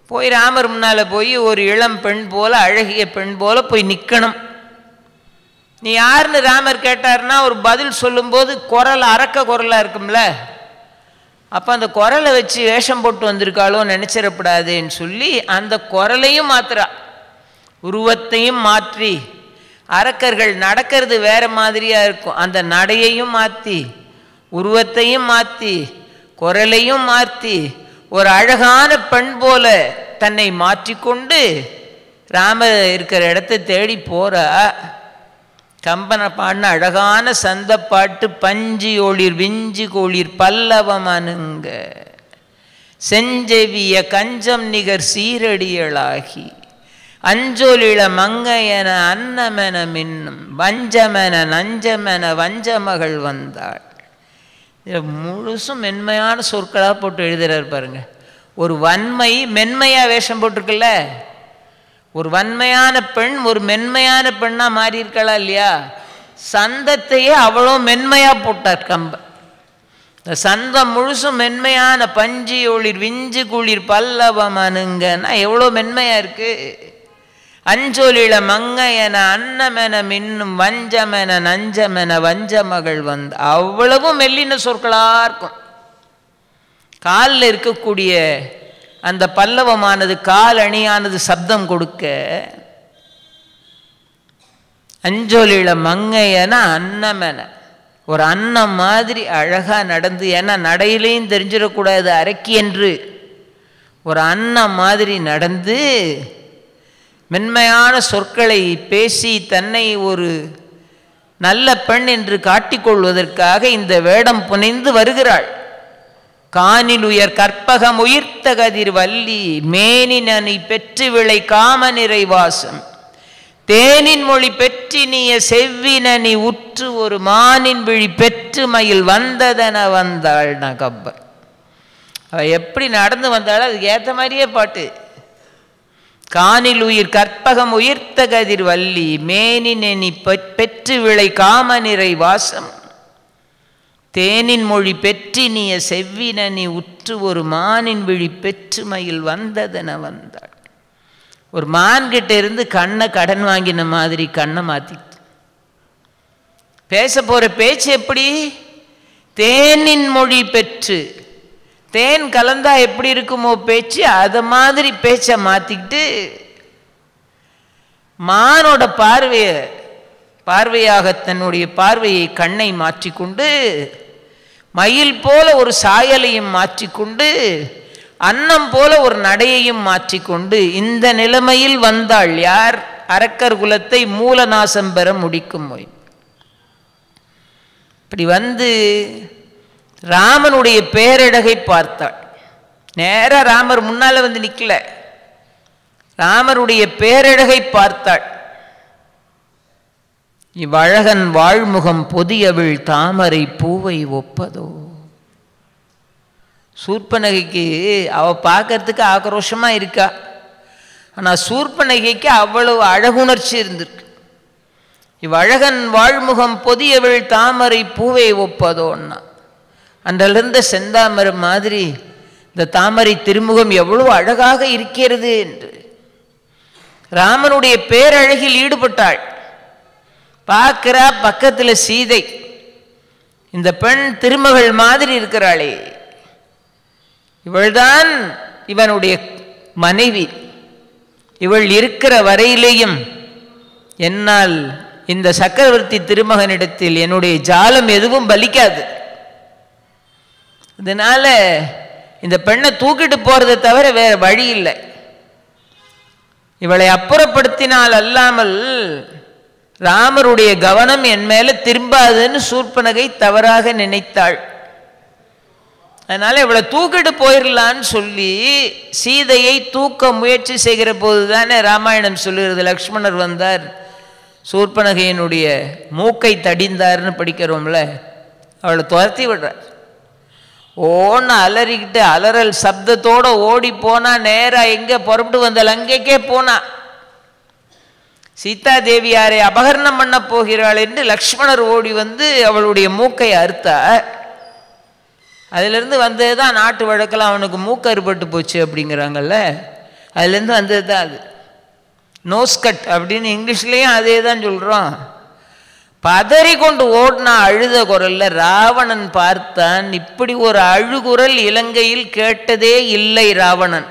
போய் ராமர் முன்னால் போய் ஒரு இளம் பெண் போல அழகிய பெண் போல போய் நிற்கணும் நீ யாருன்னு ராமர் கேட்டார்னா ஒரு பதில் சொல்லும்போது குரல் அரக்க குரலாக இருக்கும்ல அப்போ அந்த குரலை வச்சு வேஷம் போட்டு வந்திருக்காளோ நினச்சிடப்படாதுன்னு சொல்லி அந்த குரலையும் மாத்துறா உருவத்தையும் மாற்றி அரக்கர்கள் நடக்கிறது வேற மாதிரியாக இருக்கும் அந்த நடையையும் மாற்றி உருவத்தையும் மாற்றி குரலையும் மாற்றி ஒரு அழகான பெண் போல தன்னை மாற்றிக்கொண்டு ராமர் இருக்கிற இடத்த தேடி போறா கம்பனை பாடின அழகான சந்த பாட்டு பஞ்சி ஒளிர் விஞ்சி கோளிர் பல்லவமனுங்க செஞ்செவிய கஞ்சம் நிகர் சீரடியளாகி அஞ்சொலிள மங்கையன அன்னமென மின்னும் வஞ்சமென நஞ்சமென வஞ்சமகள் வந்தாள் இதை முழுசும் மென்மையான சொற்களாக போட்டு எழுதுறாரு பாருங்க ஒரு வன்மை மென்மையாக வேஷம் போட்டிருக்குல்ல ஒரு வன்மையான பெண் ஒரு மென்மையான பெண்ணாக மாறி இருக்கலாம் இல்லையா சந்தத்தையே அவ்வளோ மென்மையாக போட்டார் கம்ப இந்த சந்தம் முழுசும் மென்மையான பஞ்சு ஒளிர் விஞ்சு குளிர் பல்லவமனுங்கன்னா எவ்வளோ மென்மையாக இருக்கு அஞ்சொலிள மங்கையன அன்னமென மின்னும் வஞ்சமென நஞ்சமென வஞ்ச மகள் வந்து அவ்வளவும் மெல்லின சொற்களாக இருக்கும் காலில் இருக்கக்கூடிய அந்த பல்லவமானது கால் அணியானது சப்தம் கொடுக்க அஞ்சொலிள மங்கையன அன்னமென ஒரு அன்னம் மாதிரி அழகாக நடந்து ஏன்னா நடையிலையும் தெரிஞ்சிடக்கூடாது அரக்கி என்று ஒரு அன்னம் மாதிரி நடந்து மென்மையான சொற்களை பேசி தன்னை ஒரு நல்ல பெண் என்று காட்டிக்கொள்வதற்காக இந்த வேடம் புனைந்து வருகிறாள் காணில் உயர் கற்பகம் உயிர்த்த கதிர் வள்ளி மேனினி பெற்று விளை காம நிறைவாசம் தேனின் மொழி பெற்றினிய செவ்வினி உற்று ஒரு மானின் விழி பெற்று மயில் வந்ததென வந்தாள் நகப்பர் அவ எப்படி நடந்து வந்தாலும் அதுக்கு ஏற்ற மாதிரியே பாட்டு காணில் உயிர் கற்பகம் உயிர்த்த கதிர் வள்ளி மேனினி பெற்று விளை காம நிறை வாசம் தேனின் மொழி பெற்றினிய செவ்வினி உற்று ஒரு மானின் விழி பெற்று மயில் வந்ததென வந்தாள் ஒரு மான்கிட்ட இருந்து கண்ணை கடன் வாங்கின மாதிரி கண்ணை மாத்திட்டு பேச போற பேச்சு எப்படி தேனின் மொழி பெற்று தேன் கலந்தா எப்படி இருக்குமோ பேச்சு அதை மாதிரி பேச்சை மாத்திக்கிட்டு மானோட பார்வையை பார்வையாக தன்னுடைய பார்வையை கண்ணை மாற்றிக்கொண்டு மயில் போல ஒரு சாயலையும் மாற்றிக்கொண்டு அன்னம் போல ஒரு நடையையும் மாற்றிக்கொண்டு இந்த நிலைமையில் வந்தாள் யார் அரக்கர் குலத்தை மூலநாசம் பெற முடிக்கும் மொய் இப்படி வந்து ராமனுடைய பேரழகை பார்த்தாள் நேரா ராமர் முன்னால வந்து நிக்கல ராமருடைய பேரழகை பார்த்தாள் இவ்வழகன் வாழ்முகம் பொதியவிழ் தாமரை பூவை ஒப்பதோ சூர்பனகைக்கு அவ பார்க்கறதுக்கு ஆக்ரோஷமா இருக்கா ஆனா சூர்பனகைக்கு அவ்வளவு அழகுணர்ச்சி இருந்திருக்கு இவ்வழகன் வாழ்முகம் பொதியவிழ் தாமரை பூவை ஒப்பதோன்னா அன்றிலிருந்த செந்தாமரம் மாதிரி இந்த தாமரை திருமுகம் எவ்வளவு அழகாக இருக்கிறது என்று ராமனுடைய பேரழகில் ஈடுபட்டாள் பார்க்கிறா பக்கத்தில் சீதை இந்த பெண் திருமகள் மாதிரி இருக்கிறாளே இவள்தான் இவனுடைய மனைவி இவள் இருக்கிற வரையிலேயும் என்னால் இந்த சக்கரவர்த்தி திருமகனிடத்தில் என்னுடைய ஜாலம் எதுவும் பலிக்காது இதனால இந்த பெண்ணை தூக்கிட்டு போறதை தவிர வேற வழி இல்லை இவளை அப்புறப்படுத்தினால் அல்லாமல் ராமருடைய கவனம் என் மேல திரும்பாதுன்னு சூர்பனகை தவறாக நினைத்தாள் அதனால இவளை தூக்கிட்டு போயிடலான்னு சொல்லி சீதையை தூக்க முயற்சி செய்கிற போது தானே ராமாயணம் சொல்லுகிறது லக்ஷ்மணர் வந்தார் சூர்பனகையினுடைய மூக்கை தடிந்தார்னு படிக்கிறோம்ல அவளை துரத்தி விடுறார் ஓன்னு அலறிக்கிட்டு அலறல் சப்தத்தோட ஓடி போனா நேரா எங்க புறப்பட்டு வந்த லங்கைக்கே போனா சீதா தேவியாரை அபகரணம் பண்ண போகிறாள் என்று லக்ஷ்மணர் ஓடி வந்து அவளுடைய மூக்கை அறுத்தார் அதிலிருந்து வந்தது தான் நாட்டு வழக்கில் அவனுக்கு மூக்கு அறுபட்டு போச்சு அப்படிங்கிறாங்கல்ல அதுலேருந்து வந்தது தான் அது நோஸ்கட் அப்படின்னு இங்கிலீஷ்லேயும் அதே தான் சொல்கிறோம் பதறி கொண்டு ஓடினா அழுத குரல்ல ராவணன் பார்த்தான் இப்படி ஒரு அழுகுரல் இலங்கையில் கேட்டதே இல்லை ராவணன்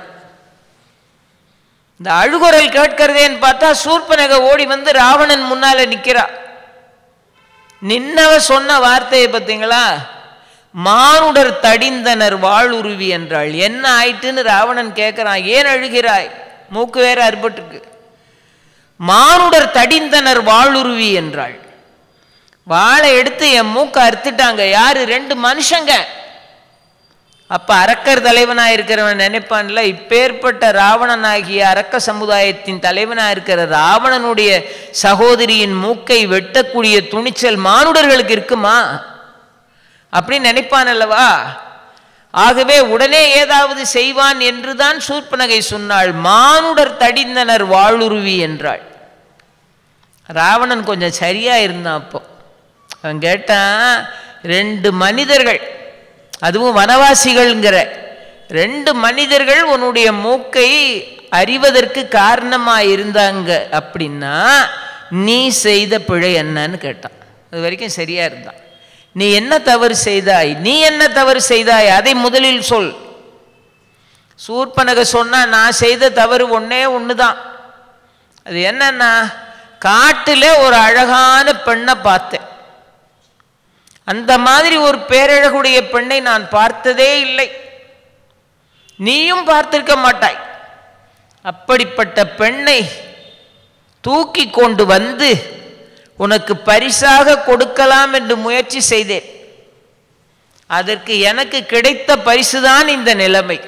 இந்த அழுகுரல் கேட்கிறதேன்னு பார்த்தா சூர்பனக ஓடி வந்து ராவணன் முன்னால நிக்கிறா நின்னவ சொன்ன வார்த்தையை பார்த்தீங்களா மானுடர் தடிந்தனர் வாளுருவி என்றாள் என்ன ஆயிட்டுன்னு ராவணன் கேட்கிறான் ஏன் அழுகிறாய் மூக்கு வேற அறுபட்டுருக்கு மானுடர் தடிந்தனர் வாளுருவி என்றாள் வாளை எடுத்து என் மூக்கை அறுத்துட்டாங்க யாரு ரெண்டு மனுஷங்க அப்ப அரக்கர் தலைவனா இருக்கிறவன் நினைப்பான்ல இப்பேற்பட்ட ராவணனாகிய அரக்க சமுதாயத்தின் தலைவனா இருக்கிற ராவணனுடைய சகோதரியின் மூக்கை வெட்டக்கூடிய துணிச்சல் மானுடர்களுக்கு இருக்குமா அப்படின்னு நினைப்பான் அல்லவா ஆகவே உடனே ஏதாவது செய்வான் என்றுதான் சூர்பனகை சொன்னாள் மானுடர் தடிந்தனர் வாளுருவி என்றாள் ராவணன் கொஞ்சம் சரியா இருந்தான் அப்போ அவன் கேட்டான் ரெண்டு மனிதர்கள் அதுவும் வனவாசிகள்ங்கிற ரெண்டு மனிதர்கள் உன்னுடைய மூக்கை அறிவதற்கு காரணமாக இருந்தாங்க அப்படின்னா நீ செய்த பிழை என்னன்னு கேட்டான் அது வரைக்கும் சரியா இருந்தான் நீ என்ன தவறு செய்தாய் நீ என்ன தவறு செய்தாய் அதை முதலில் சொல் சூர்பனக சொன்னா நான் செய்த தவறு ஒன்னே ஒன்று தான் அது என்னன்னா காட்டில் ஒரு அழகான பெண்ணை பார்த்தேன் அந்த மாதிரி ஒரு பேரழகுடைய பெண்ணை நான் பார்த்ததே இல்லை நீயும் பார்த்திருக்க மாட்டாய் அப்படிப்பட்ட பெண்ணை தூக்கி கொண்டு வந்து உனக்கு பரிசாக கொடுக்கலாம் என்று முயற்சி செய்தேன் அதற்கு எனக்கு கிடைத்த பரிசுதான் இந்த நிலைமை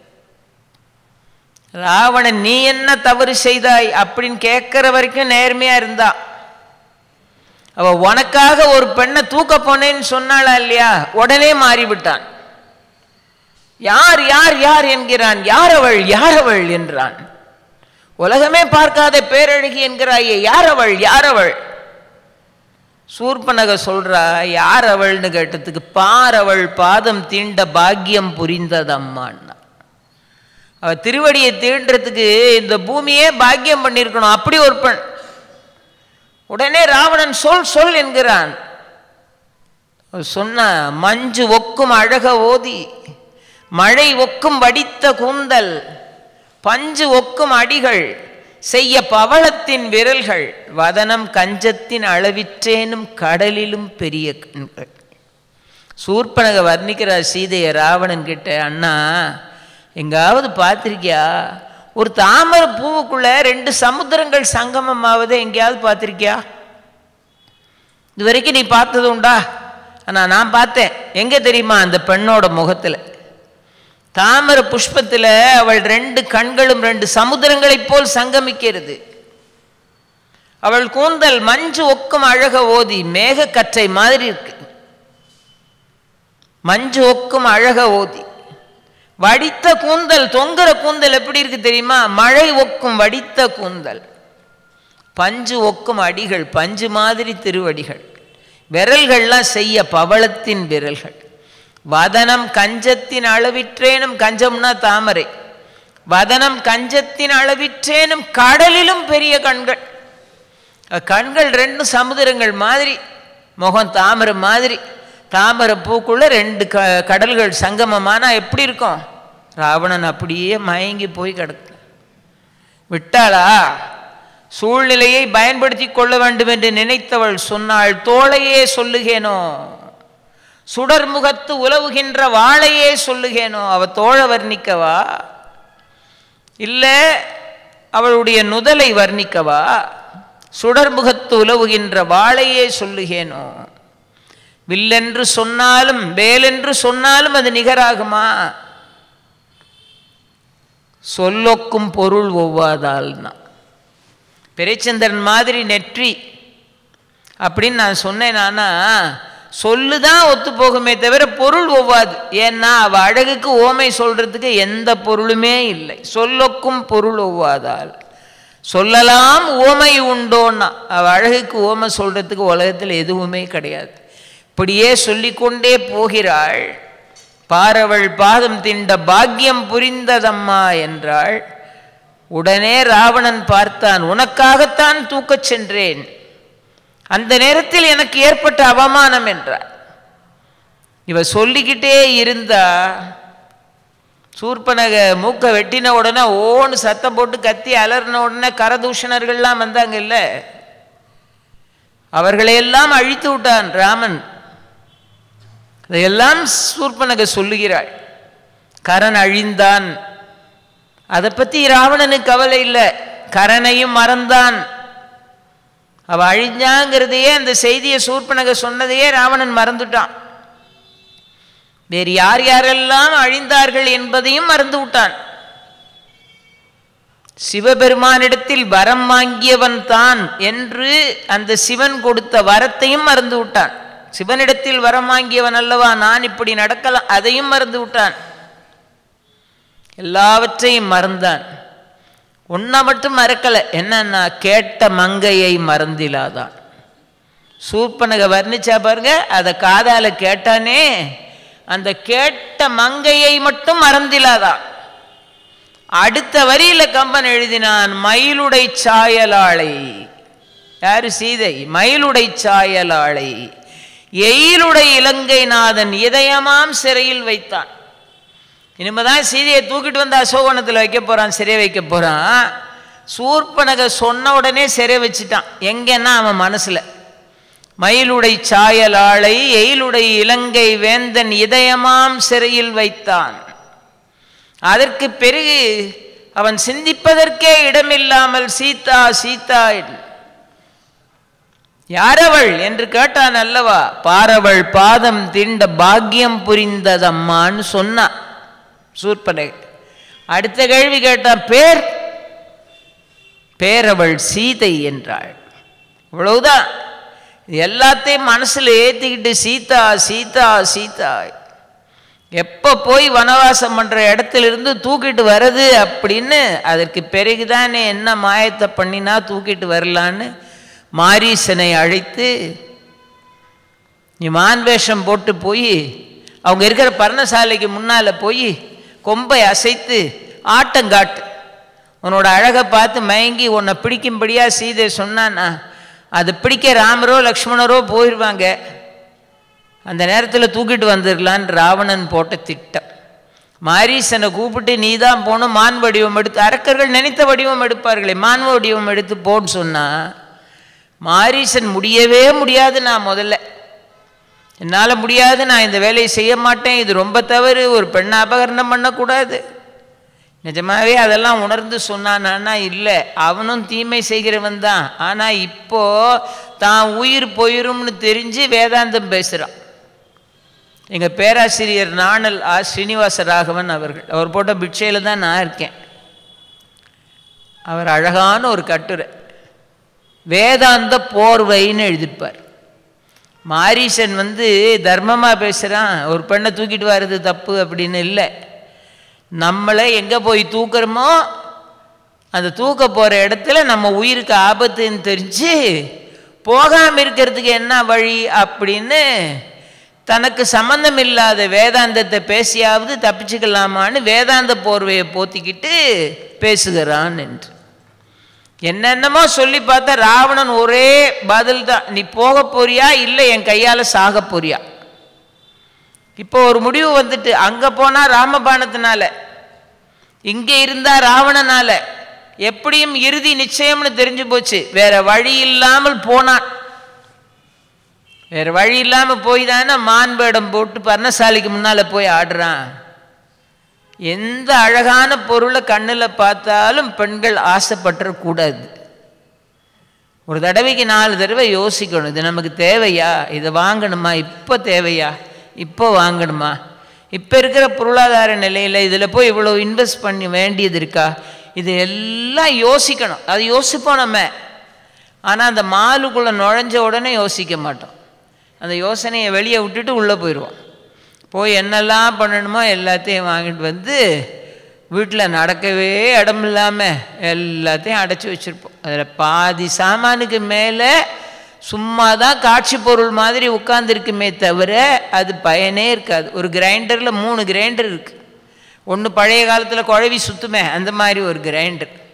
ராவணன் நீ என்ன தவறு செய்தாய் அப்படின்னு கேட்கிற வரைக்கும் நேர்மையா இருந்தா அவ உனக்காக ஒரு பெண்ணை தூக்க போனேன்னு சொன்னாளா இல்லையா உடனே மாறிவிட்டான் யார் யார் யார் என்கிறான் யார் அவள் யார் அவள் என்றான் உலகமே பார்க்காத பேரழகி என்கிறாயே யார் அவள் யார் அவள் சூர்பனக சொல்றா யார் அவள்னு கேட்டதுக்கு பார் அவள் பாதம் தீண்ட பாக்கியம் புரிந்ததம்மான்னா அவ திருவடியை தீண்டுறதுக்கு இந்த பூமியே பாக்கியம் பண்ணியிருக்கணும் அப்படி ஒரு பெண் உடனே ராவணன் சொல் சொல் என்கிறான் சொன்ன மஞ்சு ஒக்கும் அழக ஓதி மழை ஒக்கும் வடித்த கூந்தல் பஞ்சு ஒக்கும் அடிகள் செய்ய பவளத்தின் விரல்கள் வதனம் கஞ்சத்தின் அளவிற்றேனும் கடலிலும் பெரிய கண்கள் சூர்பனக வர்ணிக்கிறார் சீதையை ராவணன் கிட்ட அண்ணா எங்காவது பார்த்திருக்கியா ஒரு தாமரை பூவுக்குள்ள ரெண்டு சமுத்திரங்கள் சங்கமம் ஆவதை எங்கேயாவது பார்த்திருக்கியா இது வரைக்கும் நீ பார்த்தது உண்டா ஆனால் நான் பார்த்தேன் எங்கே தெரியுமா அந்த பெண்ணோட முகத்தில் தாமர புஷ்பத்தில் அவள் ரெண்டு கண்களும் ரெண்டு சமுத்திரங்களைப் போல் சங்கமிக்கிறது அவள் கூந்தல் மஞ்சு ஒக்கும் அழக ஓதி மேக கற்றை மாதிரி இருக்கு மஞ்சு ஒக்கும் அழக ஓதி வடித்த கூந்தல் தொங்குற கூந்தல் எப்படி இருக்கு தெரியுமா மழை ஒக்கும் வடித்த கூந்தல் பஞ்சு ஒக்கும் அடிகள் பஞ்சு மாதிரி திருவடிகள் விரல்கள்லாம் செய்ய பவளத்தின் விரல்கள் வதனம் கஞ்சத்தின் அளவிற்றேனும் கஞ்சம்னா தாமரை வதனம் கஞ்சத்தின் அளவிற்றேனும் கடலிலும் பெரிய கண்கள் கண்கள் ரெண்டு சமுதிரங்கள் மாதிரி முகம் தாமரை மாதிரி தாமரை பூக்குள்ள ரெண்டு க கடல்கள் சங்கமமானா எப்படி இருக்கும் ராவணன் அப்படியே மயங்கி போய் கிடக்கு விட்டாளா சூழ்நிலையை பயன்படுத்தி கொள்ள வேண்டும் என்று நினைத்தவள் சொன்னாள் தோளையே சொல்லுகேனோ சுடர் முகத்து உலவுகின்ற வாழையே சொல்லுகேனோ அவ தோழ வர்ணிக்கவா இல்லை அவளுடைய நுதலை வர்ணிக்கவா சுடர் முகத்து உலவுகின்ற வாழையே சொல்லுகேனோ வில்லென்று சொன்னாலும் வேலென்று சொன்னாலும் அது நிகராகுமா சொல்லொக்கும் பொருள் ஒவ்வாதால்னா பெரியச்சந்திரன் மாதிரி நெற்றி அப்படின்னு நான் சொன்னேன் நானா சொல்லுதான் ஒத்து போகுமே தவிர பொருள் ஒவ்வாது ஏன்னா அவ அழகுக்கு ஓமை சொல்றதுக்கு எந்த பொருளுமே இல்லை சொல்லொக்கும் பொருள் ஒவ்வாதால் சொல்லலாம் ஓமை உண்டோன்னா அவ அழகுக்கு ஓமை சொல்றதுக்கு உலகத்தில் எதுவுமே கிடையாது இப்படியே சொல்லிக்கொண்டே போகிறாள் பாரவள் பாதம் திண்ட பாக்கியம் புரிந்ததம்மா என்றாள் உடனே ராவணன் பார்த்தான் உனக்காகத்தான் தூக்கச் சென்றேன் அந்த நேரத்தில் எனக்கு ஏற்பட்ட அவமானம் என்றார் இவ சொல்லிக்கிட்டே இருந்தா சூர்பனக மூக்க வெட்டின உடனே ஓன்னு சத்தம் போட்டு கத்தி அலறின உடனே கரதூஷணர்கள்லாம் வந்தாங்க இல்ல அவர்களையெல்லாம் அழித்து விட்டான் ராமன் இதையெல்லாம் சூர்பனக சொல்லுகிறாள் கரண் அழிந்தான் அதை பற்றி ராவணனுக்கு கவலை இல்லை கரனையும் மறந்தான் அவ அழிஞ்சாங்கிறதையே அந்த செய்தியை சூர்பனக சொன்னதையே ராவணன் மறந்துட்டான் வேறு யார் யாரெல்லாம் அழிந்தார்கள் என்பதையும் மறந்து விட்டான் சிவபெருமானிடத்தில் வரம் வாங்கியவன் தான் என்று அந்த சிவன் கொடுத்த வரத்தையும் மறந்து விட்டான் சிவனிடத்தில் வரம் வாங்கியவன் அல்லவா நான் இப்படி நடக்கலாம் அதையும் மறந்து விட்டான் எல்லாவற்றையும் மறந்தான் ஒன்றை மட்டும் மறக்கலை என்னன்னா கேட்ட மங்கையை மறந்திலாதான் சூர்பனக வர்ணிச்சா பாருங்க அதை காதால கேட்டானே அந்த கேட்ட மங்கையை மட்டும் மறந்திலாதான் அடுத்த வரியில கம்பன் எழுதினான் மயிலுடை சாயலாளை யாரு சீதை மயிலுடை சாயலாளை எயிலுடை இலங்கை நாதன் இதயமாம் சிறையில் வைத்தான் இனிமேதான் சீதையை தூக்கிட்டு வந்து அசோகனத்தில் வைக்க போறான் சிறை வைக்க போறான் சூர்பனக சொன்ன உடனே சிறை வச்சுட்டான் எங்கன்னா அவன் மனசுல மயிலுடை சாயலாளை எயிலுடை இலங்கை வேந்தன் இதயமாம் சிறையில் வைத்தான் அதற்கு பிறகு அவன் சிந்திப்பதற்கே இடமில்லாமல் சீதா சீதா யாரவள் என்று கேட்டான் அல்லவா பாரவள் பாதம் தீண்ட பாக்கியம் புரிந்ததம்மான்னு சொன்னான் சூர்பனை அடுத்த கேள்வி கேட்டான் பேர் பேரவள் சீதை என்றாள் இவ்வளவுதான் இது எல்லாத்தையும் மனசில் ஏற்றிக்கிட்டு சீதா சீதா சீதா எப்போ போய் வனவாசம் பண்ணுற இடத்துலேருந்து தூக்கிட்டு வர்றது அப்படின்னு அதற்கு பிறகுதானே என்ன மாயத்தை பண்ணினா தூக்கிட்டு வரலான்னு மாரீசனை அழைத்து நீ மான் வேஷம் போட்டு போய் அவங்க இருக்கிற பர்ணசாலைக்கு முன்னால் போய் கொம்பை அசைத்து ஆட்டங்காட்டு உன்னோட அழகை பார்த்து மயங்கி உன்னை பிடிக்கும்படியாக சீதை சொன்னான்னா அது பிடிக்க ராமரோ லக்ஷ்மணரோ போயிடுவாங்க அந்த நேரத்தில் தூக்கிட்டு வந்துடலான் ராவணன் போட்ட திட்டம் மாரீசனை கூப்பிட்டு நீ தான் போகணும் மான் வடிவம் எடுத்து அரக்கர்கள் நினைத்த வடிவம் எடுப்பார்களே மான் வடிவம் எடுத்து போன்னு சொன்னா மாரீசன் முடியவே முடியாது நான் முதல்ல என்னால் முடியாது நான் இந்த வேலையை செய்ய மாட்டேன் இது ரொம்ப தவறு ஒரு பெண்ணை அபகரணம் பண்ணக்கூடாது நிஜமாவே அதெல்லாம் உணர்ந்து சொன்னானா இல்லை அவனும் தீமை செய்கிறவன் தான் ஆனால் இப்போ தான் உயிர் போயிரும்னு தெரிஞ்சு வேதாந்தம் பேசுகிறான் எங்கள் பேராசிரியர் நாணல் ஆ ஸ்ரீனிவாச ராகவன் அவர்கள் அவர் போட்ட பிட்சையில் தான் நான் இருக்கேன் அவர் அழகான ஒரு கட்டுரை வேதாந்த போர்வைன்னு எழுதியிருப்பார் மாரீசன் வந்து தர்மமாக பேசுகிறான் ஒரு பெண்ணை தூக்கிட்டு வர்றது தப்பு அப்படின்னு இல்லை நம்மளை எங்கே போய் தூக்குறோமோ அந்த தூக்க போகிற இடத்துல நம்ம உயிருக்கு ஆபத்துன்னு தெரிஞ்சு போகாமல் இருக்கிறதுக்கு என்ன வழி அப்படின்னு தனக்கு சம்பந்தம் இல்லாத வேதாந்தத்தை பேசியாவது தப்பிச்சுக்கலாமான்னு வேதாந்த போர்வையை போத்திக்கிட்டு பேசுகிறான் என்று என்னென்னமோ சொல்லி பார்த்தா ராவணன் ஒரே பதில் தான் நீ போக போறியா இல்லை என் கையால் சாக போறியா இப்போ ஒரு முடிவு வந்துட்டு அங்கே போனால் ராமபாணத்தினால இங்கே இருந்தால் ராவணனால எப்படியும் இறுதி நிச்சயம்னு தெரிஞ்சு போச்சு வேற வழி இல்லாமல் போனான் வேற வழி இல்லாமல் போய் தானே மான் வேடம் போட்டு பர்ணசாலைக்கு முன்னால் போய் ஆடுறான் எந்த அழகான பொருளை கண்ணில் பார்த்தாலும் பெண்கள் ஆசைப்பட்டுறக்கூடாது ஒரு தடவைக்கு நாலு தடவை யோசிக்கணும் இது நமக்கு தேவையா இதை வாங்கணுமா இப்போ தேவையா இப்போ வாங்கணுமா இப்போ இருக்கிற பொருளாதார நிலையில் இதில் போய் இவ்வளோ இன்வெஸ்ட் பண்ணி வேண்டியது இருக்கா இது எல்லாம் யோசிக்கணும் அது யோசிப்போம் நம்ம ஆனால் அந்த மாலுக்குள்ளே நுழைஞ்ச உடனே யோசிக்க மாட்டோம் அந்த யோசனையை வெளியே விட்டுட்டு உள்ளே போயிடுவோம் போய் என்னெல்லாம் பண்ணணுமோ எல்லாத்தையும் வாங்கிட்டு வந்து வீட்டில் நடக்கவே இடம் இல்லாமல் எல்லாத்தையும் அடைச்சி வச்சுருப்போம் அதில் பாதி சாமானுக்கு மேலே சும்மா தான் காட்சி பொருள் மாதிரி உட்காந்துருக்குமே தவிர அது பயனே இருக்காது ஒரு கிரைண்டரில் மூணு கிரைண்டர் இருக்குது ஒன்று பழைய காலத்தில் குழவி சுத்துமே அந்த மாதிரி ஒரு கிரைண்டர்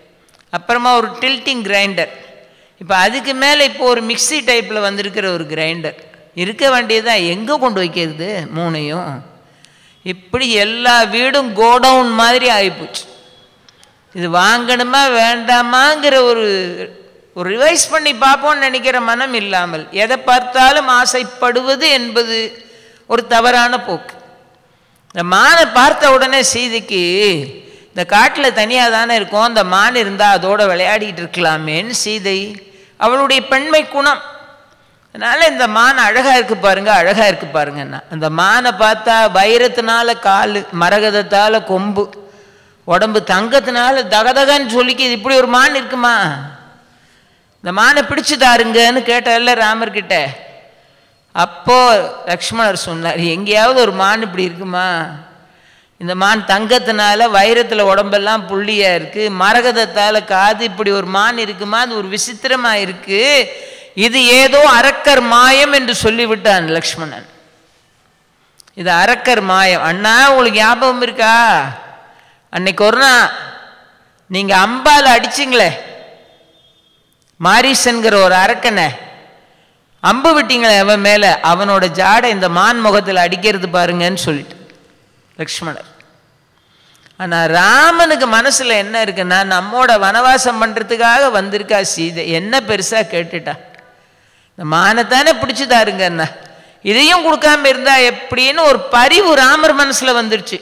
அப்புறமா ஒரு டில்ட்டிங் கிரைண்டர் இப்போ அதுக்கு மேலே இப்போ ஒரு மிக்ஸி டைப்பில் வந்திருக்கிற ஒரு கிரைண்டர் இருக்க வேண்டியதான் எங்கே கொண்டு வைக்கிறது மூணையும் இப்படி எல்லா வீடும் கோடவுன் மாதிரி ஆகிப்போச்சு இது வாங்கணுமா வேண்டாமாங்கிற ஒரு ஒரு ரிவைஸ் பண்ணி பார்ப்போம்னு நினைக்கிற மனம் இல்லாமல் எதை பார்த்தாலும் ஆசைப்படுவது என்பது ஒரு தவறான போக்கு இந்த மானை பார்த்த உடனே சீதைக்கு இந்த காட்டில் தனியாக தானே இருக்கும் அந்த மான் இருந்தால் அதோட விளையாடிட்டு இருக்கலாமேன்னு சீதை அவளுடைய பெண்மை குணம் அதனால் இந்த மான் அழகாக இருக்கு பாருங்க அழகாக இருக்கு பாருங்கன்னா அந்த மானை பார்த்தா வைரத்தினால கால் மரகதத்தால் கொம்பு உடம்பு தங்கத்தினால தகதகன்னு சொல்லிக்கு இப்படி ஒரு மான் இருக்குமா இந்த மானை பிடிச்சு தாருங்கன்னு கேட்டார்ல ராமர்கிட்ட அப்போ லக்ஷ்மணர் சொன்னார் எங்கேயாவது ஒரு மான் இப்படி இருக்குமா இந்த மான் தங்கத்தினால வைரத்தில் உடம்பெல்லாம் புள்ளியாக இருக்குது மரகதத்தால் காது இப்படி ஒரு மான் இருக்குமா அது ஒரு விசித்திரமாக இருக்குது இது ஏதோ அரக்கர் மாயம் என்று சொல்லிவிட்டான் லக்ஷ்மணன் இது அரக்கர் மாயம் அண்ணா உங்களுக்கு ஞாபகம் இருக்கா அன்னைக்கு ஒரு நாள் நீங்கள் அம்பால் அடிச்சிங்களே மாரிசன்கிற ஒரு அரக்கனை அம்பு விட்டீங்களே அவன் மேலே அவனோட ஜாடை இந்த மான் முகத்தில் அடிக்கிறது பாருங்கன்னு சொல்லிட்டு லக்ஷ்மணர் ஆனால் ராமனுக்கு மனசில் என்ன இருக்குன்னா நம்மோட வனவாசம் பண்ணுறதுக்காக வந்திருக்கா சீதை என்ன பெருசாக கேட்டுட்டா இந்த மானைத்தானே பிடிச்சிதாருங்க என்ன இதையும் கொடுக்காம இருந்தா எப்படின்னு ஒரு பரிவு ராமர் மனசில் வந்துருச்சு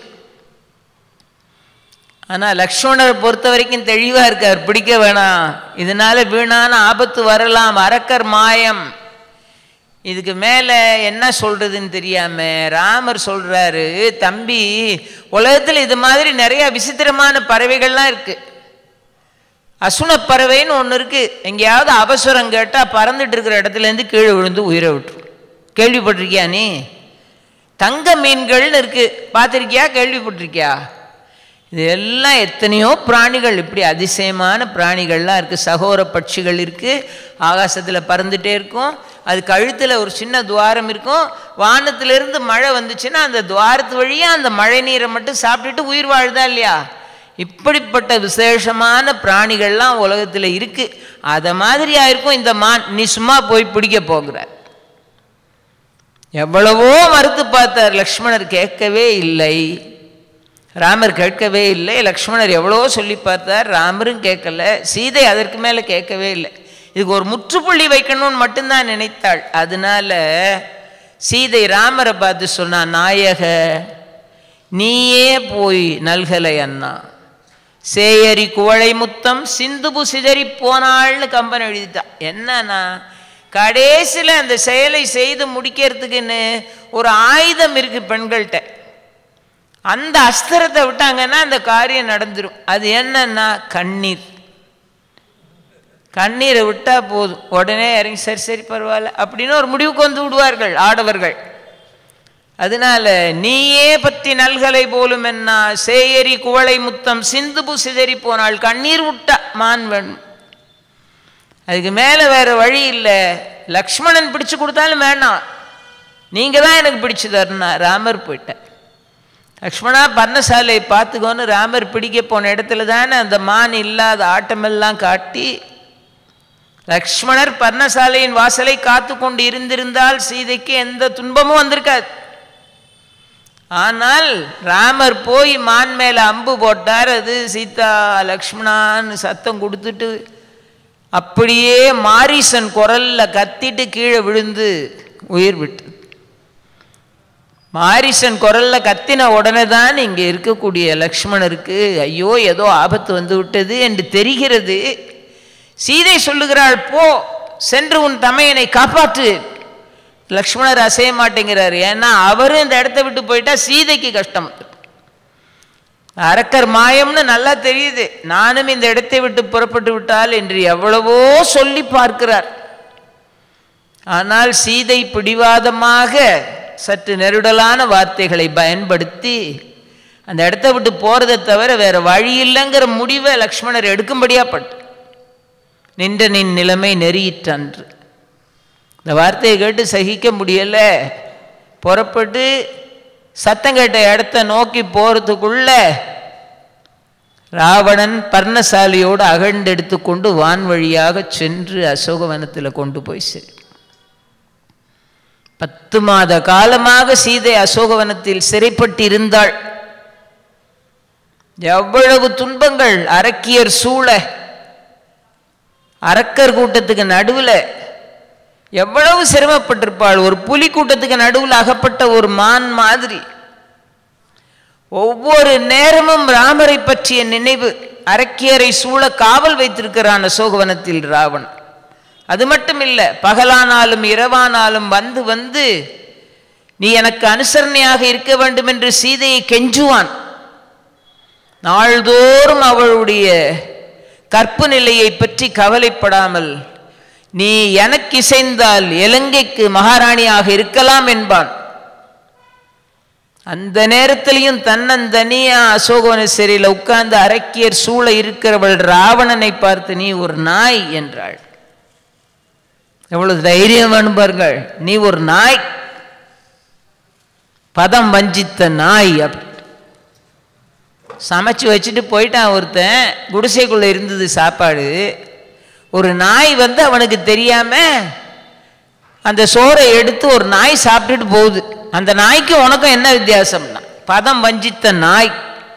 ஆனால் லக்ஷ்மணரை பொறுத்த வரைக்கும் தெளிவாக இருக்கார் பிடிக்க வேணாம் இதனால வீணான ஆபத்து வரலாம் அரக்கர் மாயம் இதுக்கு மேலே என்ன சொல்கிறதுன்னு தெரியாமல் ராமர் சொல்கிறாரு தம்பி உலகத்தில் இது மாதிரி நிறையா விசித்திரமான பறவைகள்லாம் இருக்குது அசுன பறவைன்னு ஒன்று இருக்குது எங்கேயாவது அவசரம் கேட்டால் பறந்துட்டு இருக்கிற இடத்துலேருந்து கீழே விழுந்து உயிரை விட்டுரும் கேள்விப்பட்டிருக்கியா நீ தங்க மீன்கள்னு இருக்குது பார்த்துருக்கியா கேள்விப்பட்டிருக்கியா இது எல்லாம் எத்தனையோ பிராணிகள் இப்படி அதிசயமான பிராணிகள்லாம் இருக்குது சகோர பட்சிகள் இருக்குது ஆகாசத்தில் பறந்துட்டே இருக்கும் அது கழுத்தில் ஒரு சின்ன துவாரம் இருக்கும் வானத்திலிருந்து மழை வந்துச்சுன்னா அந்த துவாரத்து வழியாக அந்த மழை நீரை மட்டும் சாப்பிட்டுட்டு உயிர் வாழுதா இல்லையா இப்படிப்பட்ட விசேஷமான பிராணிகள்லாம் உலகத்தில் இருக்குது அதை மாதிரியா இருக்கும் இந்த மான் நீ சும்மா போய் பிடிக்க போகிற எவ்வளவோ மறுத்து பார்த்தார் லக்ஷ்மணர் கேட்கவே இல்லை ராமர் கேட்கவே இல்லை லக்ஷ்மணர் எவ்வளோ சொல்லி பார்த்தார் ராமரும் கேட்கல சீதை அதற்கு மேலே கேட்கவே இல்லை இதுக்கு ஒரு முற்றுப்புள்ளி வைக்கணும்னு மட்டும்தான் நினைத்தாள் அதனால சீதை ராமரை பார்த்து சொன்னா நாயக நீயே போய் நல்கலை அண்ணா சேயரி குவளை முத்தம் சிந்துபு சிதறி போனாள்னு கம்பன் எழுதிட்டான் என்னன்னா கடைசியில் அந்த செயலை செய்து முடிக்கிறதுக்குன்னு ஒரு ஆயுதம் இருக்கு பெண்கள்கிட்ட அந்த அஸ்திரத்தை விட்டாங்கன்னா அந்த காரியம் நடந்துடும் அது என்னன்னா கண்ணீர் கண்ணீரை விட்டா போதும் உடனே இறங்கி சரி சரி பரவாயில்ல அப்படின்னு ஒரு முடிவுக்கு வந்து விடுவார்கள் ஆடவர்கள் அதனால நீயே பற்றி நல்கலை போலும் என்ன சேயரி குவளை முத்தம் சிந்துபு சிதறி போனால் கண்ணீர் விட்டா மான் வேணும் அதுக்கு மேலே வேற வழி இல்லை லக்ஷ்மணன் பிடிச்சு கொடுத்தாலும் வேணாம் நீங்கள் தான் எனக்கு பிடிச்சு தரணும் ராமர் போயிட்டேன் லக்ஷ்மணா பர்ணசாலையை பார்த்துக்கோன்னு ராமர் பிடிக்க போன இடத்துல தானே அந்த மான் இல்லாத ஆட்டமெல்லாம் காட்டி லக்ஷ்மணர் பர்ணசாலையின் வாசலை காத்து கொண்டு இருந்திருந்தால் சீதைக்கு எந்த துன்பமும் வந்திருக்காது ஆனால் ராமர் போய் மான் மேலே அம்பு போட்டார் அது சீதா லக்ஷ்மணான்னு சத்தம் கொடுத்துட்டு அப்படியே மாரிசன் குரல்ல கத்திட்டு கீழே விழுந்து உயிர் விட்டு மாரிசன் குரல்ல கத்தின உடனே தான் இங்கே இருக்கக்கூடிய லக்ஷ்மணருக்கு ஐயோ ஏதோ ஆபத்து வந்து விட்டது என்று தெரிகிறது சீதை சொல்லுகிறாள் போ சென்று உன் தமையனை காப்பாற்று லக்ஷ்மணர் அசைய மாட்டேங்கிறார் ஏன்னா அவரும் இந்த இடத்த விட்டு போயிட்டா சீதைக்கு கஷ்டம் அரக்கர் மாயம்னு நல்லா தெரியுது நானும் இந்த இடத்தை விட்டு புறப்பட்டு விட்டால் என்று எவ்வளவோ சொல்லி பார்க்கிறார் ஆனால் சீதை பிடிவாதமாக சற்று நெருடலான வார்த்தைகளை பயன்படுத்தி அந்த இடத்த விட்டு போகிறதை தவிர வேற வழி இல்லைங்கிற முடிவை லக்ஷ்மணர் எடுக்கும்படியா பட்டு நின்ற நின் நிலைமை நெறியிற்றன்று இந்த வார்த்தையை கேட்டு சகிக்க முடியல புறப்பட்டு சத்தம் கேட்ட இடத்த நோக்கி போகிறதுக்குள்ள ராவணன் பர்ணசாலியோடு அகழ்ந்தெடுத்து கொண்டு வான் வழியாக சென்று அசோகவனத்தில் கொண்டு போய் சரி பத்து மாத காலமாக சீதை அசோகவனத்தில் சிறைப்பட்டு இருந்தாள் எவ்வளவு துன்பங்கள் அரக்கியர் சூழ அரக்கர் கூட்டத்துக்கு நடுவில் எவ்வளவு சிரமப்பட்டிருப்பாள் ஒரு புலி கூட்டத்துக்கு நடுவில் அகப்பட்ட ஒரு மான் மாதிரி ஒவ்வொரு நேரமும் ராமரை பற்றிய நினைவு அரக்கியரை சூழ காவல் வைத்திருக்கிறான் அசோகவனத்தில் ராவணன் அது மட்டும் இல்லை பகலானாலும் இரவானாலும் வந்து வந்து நீ எனக்கு அனுசரணையாக இருக்க வேண்டும் என்று சீதையை கெஞ்சுவான் நாள்தோறும் அவளுடைய கற்பு நிலையை பற்றி கவலைப்படாமல் நீ எனக்கு இசைந்தால் இலங்கைக்கு மகாராணியாக இருக்கலாம் என்பான் அந்த நேரத்திலையும் தன்னந்தனியா அசோகவன சிறையில் உட்கார்ந்து அரக்கியர் சூழ இருக்கிறவள் ராவணனை பார்த்து நீ ஒரு நாய் என்றாள் எவ்வளவு தைரியம் வேணும் பாருங்கள் நீ ஒரு நாய் பதம் வஞ்சித்த நாய் அப்படி சமைச்சு வச்சுட்டு போயிட்டான் ஒருத்தன் குடிசைக்குள்ளே இருந்தது சாப்பாடு ஒரு நாய் வந்து அவனுக்கு தெரியாம அந்த சோறை எடுத்து ஒரு நாய் சாப்பிட்டுட்டு போகுது அந்த நாய்க்கு உனக்கும் என்ன வித்தியாசம்னா பதம் வஞ்சித்த நாய்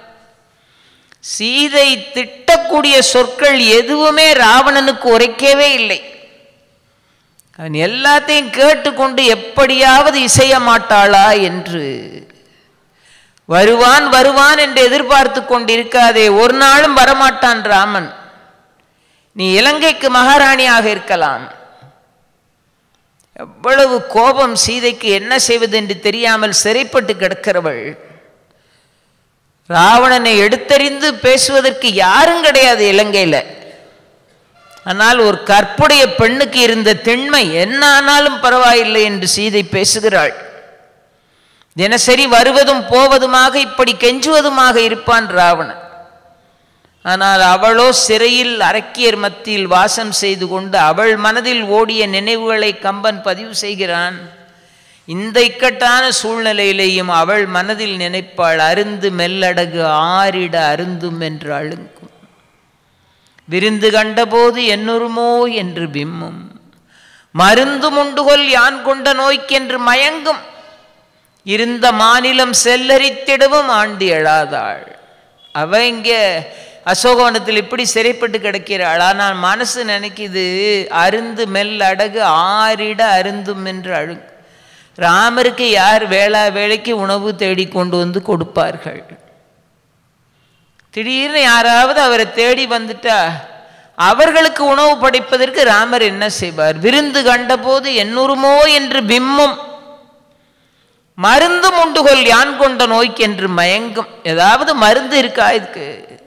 சீதை திட்டக்கூடிய சொற்கள் எதுவுமே ராவணனுக்கு உரைக்கவே இல்லை அவன் எல்லாத்தையும் கேட்டுக்கொண்டு எப்படியாவது இசைய மாட்டாளா என்று வருவான் வருவான் என்று எதிர்பார்த்து கொண்டிருக்காதே ஒரு நாளும் வரமாட்டான் ராமன் நீ இலங்கைக்கு மகாராணியாக இருக்கலாம் எவ்வளவு கோபம் சீதைக்கு என்ன செய்வது என்று தெரியாமல் சிறைப்பட்டு கிடக்கிறவள் ராவணனை எடுத்தறிந்து பேசுவதற்கு யாரும் கிடையாது இலங்கையில் ஆனால் ஒரு கற்புடைய பெண்ணுக்கு இருந்த திண்மை என்ன ஆனாலும் பரவாயில்லை என்று சீதை பேசுகிறாள் தினசரி வருவதும் போவதுமாக இப்படி கெஞ்சுவதுமாக இருப்பான் ராவணன் ஆனால் அவளோ சிறையில் அரக்கியர் மத்தியில் வாசம் செய்து கொண்டு அவள் மனதில் ஓடிய நினைவுகளை கம்பன் பதிவு செய்கிறான் இந்த இக்கட்டான சூழ்நிலையிலேயும் அவள் மனதில் நினைப்பாள் அருந்து மெல்லடகு ஆறிட அருந்தும் என்று அழுங்கும் விருந்து கண்டபோது என்னுருமோ என்று பிம்மும் மருந்து முண்டுகொல் யான் கொண்ட நோய்க்கென்று மயங்கும் இருந்த மாநிலம் செல்லரித்திடவும் ஆண்டி எழாதாள் அவ இங்கே அசோகவனத்தில் இப்படி சிறைப்பட்டு கிடக்கிறாள் ஆனால் மனசு நினைக்குது அருந்து மெல் அடகு ஆறிட அருந்தும் என்று அழு ராமருக்கு யார் வேளா வேலைக்கு உணவு தேடி கொண்டு வந்து கொடுப்பார்கள் திடீர்னு யாராவது அவரை தேடி வந்துட்டா அவர்களுக்கு உணவு படைப்பதற்கு ராமர் என்ன செய்வார் விருந்து கண்டபோது என்னுருமோ என்று பிம்மம் மருந்து உண்டுகொள் யான் கொண்ட நோய்க்கு என்று மயங்கும் ஏதாவது மருந்து இருக்கா இதுக்கு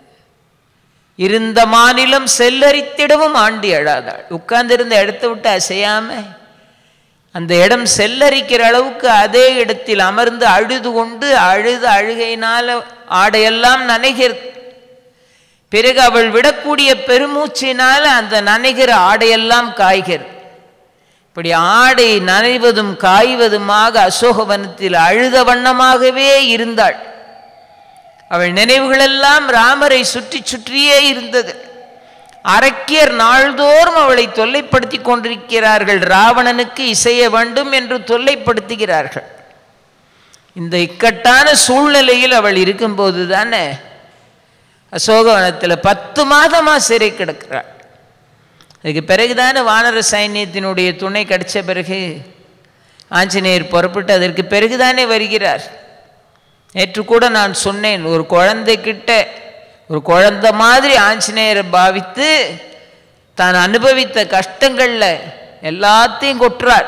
இருந்த மாநிலம் செல்லரித்திடவும் ஆண்டி எழாதாள் உட்கார்ந்திருந்த இடத்தை விட்டு அசையாம அந்த இடம் செல்லரிக்கிற அளவுக்கு அதே இடத்தில் அமர்ந்து அழுது கொண்டு அழுது அழுகையினால ஆடையெல்லாம் நனைகிறது பிறகு அவள் விடக்கூடிய பெருமூச்சினால அந்த நனைகிற ஆடையெல்லாம் காய்கிறது இப்படி ஆடை நனைவதும் காய்வதுமாக அசோகவனத்தில் அழுத வண்ணமாகவே இருந்தாள் அவள் நினைவுகளெல்லாம் ராமரை சுற்றி சுற்றியே இருந்தது அரக்கியர் நாள்தோறும் அவளை தொல்லைப்படுத்தி கொண்டிருக்கிறார்கள் ராவணனுக்கு இசைய வேண்டும் என்று தொல்லைப்படுத்துகிறார்கள் இந்த இக்கட்டான சூழ்நிலையில் அவள் இருக்கும்போது தானே அசோகவனத்தில் பத்து மாதமாக சிறை கிடக்கிறாள் அதுக்கு பிறகுதானே வானர சைன்யத்தினுடைய துணை கிடைச்ச பிறகு ஆஞ்சநேயர் புறப்பட்டு அதற்கு பிறகுதானே வருகிறார் நேற்று கூட நான் சொன்னேன் ஒரு குழந்தைக்கிட்ட ஒரு குழந்தை மாதிரி ஆஞ்சநேயரை பாவித்து தான் அனுபவித்த கஷ்டங்களில் எல்லாத்தையும் கொட்டுறார்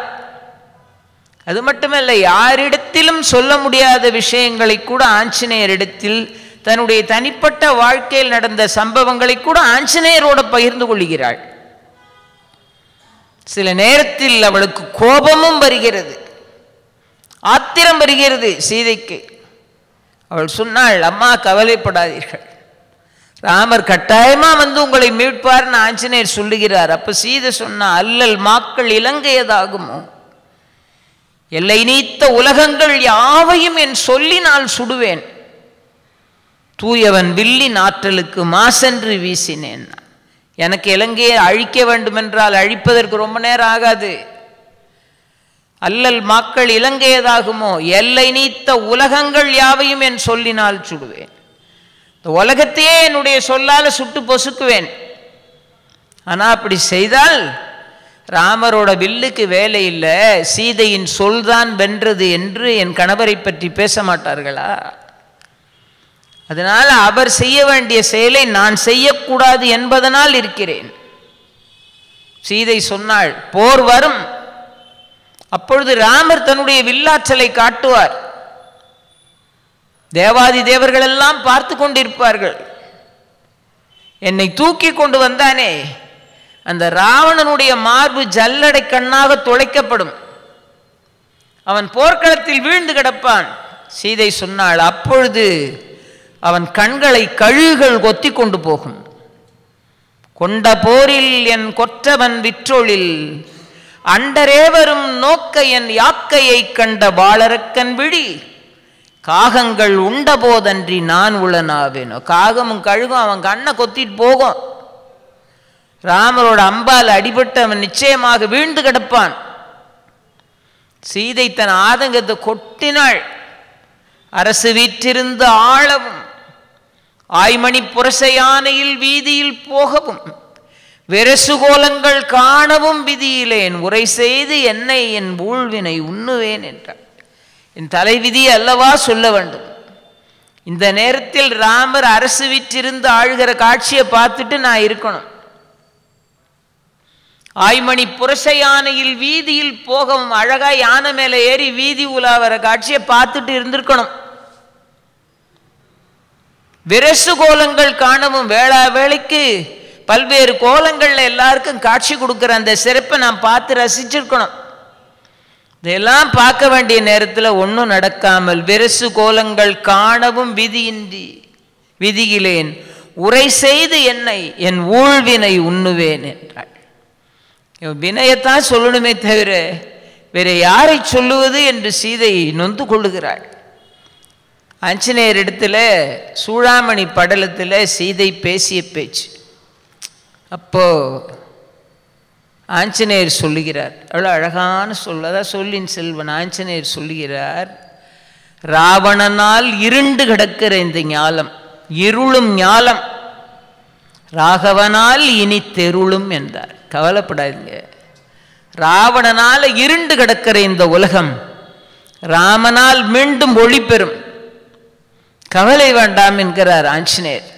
அது மட்டுமல்ல யாரிடத்திலும் சொல்ல முடியாத விஷயங்களை கூட ஆஞ்சநேயரிடத்தில் தன்னுடைய தனிப்பட்ட வாழ்க்கையில் நடந்த சம்பவங்களை கூட ஆஞ்சநேயரோட பகிர்ந்து கொள்கிறாள் சில நேரத்தில் அவளுக்கு கோபமும் வருகிறது ஆத்திரம் வருகிறது சீதைக்கு அவள் சொன்னாள் அம்மா கவலைப்படாதீர்கள் ராமர் கட்டாயமா வந்து உங்களை மீட்பார்னு ஆஞ்சநேயர் சொல்லுகிறார் அப்ப சீதை சொன்னா அல்லல் மாக்கள் இலங்கையதாகுமோ எல்லை நீத்த உலகங்கள் யாவையும் என் சொல்லி நான் சுடுவேன் தூயவன் வில்லின் ஆற்றலுக்கு மாசென்று வீசினேன் எனக்கு இலங்கையை அழிக்க வேண்டுமென்றால் அழிப்பதற்கு ரொம்ப நேரம் ஆகாது அல்லல் மக்கள் இலங்கையதாகுமோ எல்லை நீத்த உலகங்கள் யாவையும் என் சொல்லினால் சுடுவேன் இந்த உலகத்தையே என்னுடைய சொல்லால் சுட்டு பொசுக்குவேன் ஆனால் அப்படி செய்தால் ராமரோட வில்லுக்கு வேலை இல்லை சீதையின் சொல்தான் வென்றது என்று என் கணவரை பற்றி பேச மாட்டார்களா அதனால் அவர் செய்ய வேண்டிய செயலை நான் செய்யக்கூடாது என்பதனால் இருக்கிறேன் சீதை சொன்னாள் போர் வரும் அப்பொழுது ராமர் தன்னுடைய வில்லாற்றலை காட்டுவார் தேவாதி தேவர்கள் எல்லாம் பார்த்து கொண்டிருப்பார்கள் என்னை தூக்கி கொண்டு வந்தானே அந்த ராவணனுடைய மார்பு ஜல்லடை கண்ணாக துளைக்கப்படும் அவன் போர்க்களத்தில் வீழ்ந்து கிடப்பான் சீதை சொன்னாள் அப்பொழுது அவன் கண்களை கழுகுகள் கொத்தி கொண்டு போகும் கொண்ட போரில் என் கொற்றவன் விற்றொழில் அண்டரேவரும் நோக்க என் யாக்கையை கண்ட பாலரக்கன் விழி காகங்கள் உண்ட போதன்றி நான் உளனாவேனோ காகமும் கழுகும் அவன் கண்ணை கொத்திட்டு போகும் ராமரோட அம்பால் அடிபட்டு அவன் நிச்சயமாக வீழ்ந்து கிடப்பான் சீதை தன் ஆதங்கத்தை கொட்டினாள் அரசு வீற்றிருந்து ஆளவும் ஆய்மணி புரசை யானையில் வீதியில் போகவும் வெரசுகோலங்கள் காணவும் விதியிலேன் உரை செய்து என்னை என் ஊழ்வினை உண்ணுவேன் என்றார் என் தலைவிதி அல்லவா சொல்ல வேண்டும் இந்த நேரத்தில் ராமர் அரசு விற்றிருந்து ஆழ்கிற காட்சியை பார்த்துட்டு நான் இருக்கணும் ஆய்மணி புரச யானையில் வீதியில் போகவும் அழகா யானை மேலே ஏறி வீதி உலா வர காட்சியை பார்த்துட்டு இருந்திருக்கணும் விரசு கோலங்கள் காணவும் வேளா வேளைக்கு பல்வேறு கோலங்கள்ல எல்லாருக்கும் காட்சி கொடுக்குற அந்த சிறப்பை நான் பார்த்து ரசிச்சிருக்கணும் இதெல்லாம் பார்க்க வேண்டிய நேரத்தில் ஒன்றும் நடக்காமல் விரசு கோலங்கள் காணவும் விதியின்றி விதியிலேன் உரை செய்து என்னை என் ஊழ்வினை உண்ணுவேன் என்றாள் வினயத்தான் சொல்லணுமே தவிர வேற யாரை சொல்லுவது என்று சீதை நொந்து கொள்ளுகிறாள் ஆஞ்சநேயர் இடத்துல சூழாமணி படலத்தில் சீதை பேசிய பேச்சு அப்போ ஆஞ்சநேயர் சொல்லுகிறார் அவ்வளோ அழகான சொல் அதான் சொல்லின் செல்வன் ஆஞ்சநேயர் சொல்லுகிறார் ராவணனால் இருண்டு கிடக்கிற இந்த ஞாலம் இருளும் ஞாலம் ராகவனால் இனி தெருளும் என்றார் கவலைப்படாதீங்க ராவணனால் இருண்டு கிடக்கிற இந்த உலகம் ராமனால் மீண்டும் ஒளி பெறும் கவலை வேண்டாம் என்கிறார் ஆஞ்சநேயர்